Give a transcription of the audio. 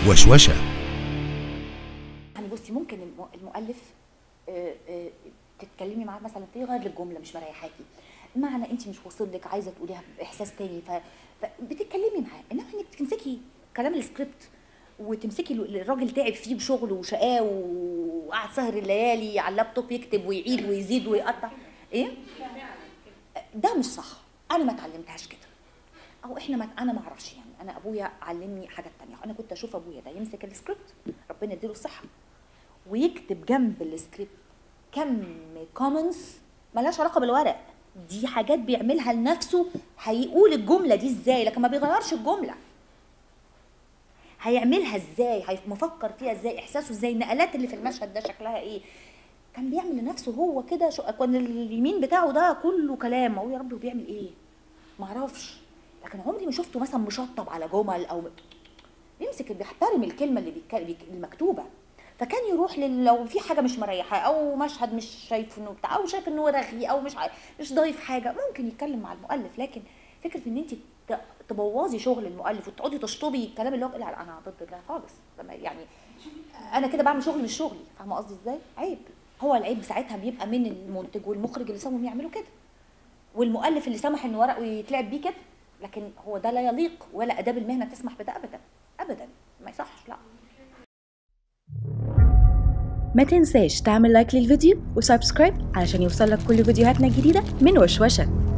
وشوشة يعني بصي ممكن الم- المؤلف آه، آه، تتكلمي معاه مثلا تغير لك جمله مش مريحاكي معنى انت مش واصل لك عايزه تقوليها باحساس تاني ف... فبتتكلمي معاه انما انك تمسكي كلام السكريبت وتمسكي ال- الراجل تعب فيه بشغله وشقاه وقعد سهر الليالي على اللابتوب يكتب ويعيد ويزيد ويقطع ايه ده مش صح انا ما اتعلمتهاش كده او احنا ما انا ما اعرفش يعني انا ابويا علمني حاجات تانية انا كنت اشوف ابويا ده يمسك السكريبت ربنا يديله الصحه ويكتب جنب السكريبت كم كومنتس ملهاش علاقه بالورق دي حاجات بيعملها لنفسه هيقول الجمله دي ازاي لكن ما بيغيرش الجمله هيعملها ازاي هيفكر فيها ازاي احساسه ازاي النقلات اللي في المشهد ده شكلها ايه كان بيعمل لنفسه هو كده شو... كان اليمين بتاعه ده كله كلام اقول يا رب هو بيعمل ايه ما اعرفش لكن عمري ما شفته مثلا مشطب على جمل او بيمسك بيحترم الكلمه اللي بيتك... بيك- المكتوبه فكان يروح لل... لو في حاجه مش مريحاه او مشهد مش شايف انه بتاع او شايف انه رغي او مش عارف مش ضايف حاجه ممكن يتكلم مع المؤلف لكن فكره ان انت ت- تبوظي شغل المؤلف وتقعدي تشطبي الكلام اللي هو لا لا، انا ضد ده خالص لما- يعني انا كده بعمل شغل مش شغلي فاهمه قصدي ازاي عيب هو العيب ساعتها بيبقى من المنتج والمخرج اللي سابهم يعملوا كده والمؤلف اللي سمح ان ورقه يتلعب بيه كده لكن هو ده لا يليق ولا اداب المهنه تسمح بده ابدا ابدا ما يصحش لا ما تنساش تعمل لايك للفيديو وسبسكرايب علشان يوصلك كل فيديوهاتنا الجديدة من وشوشة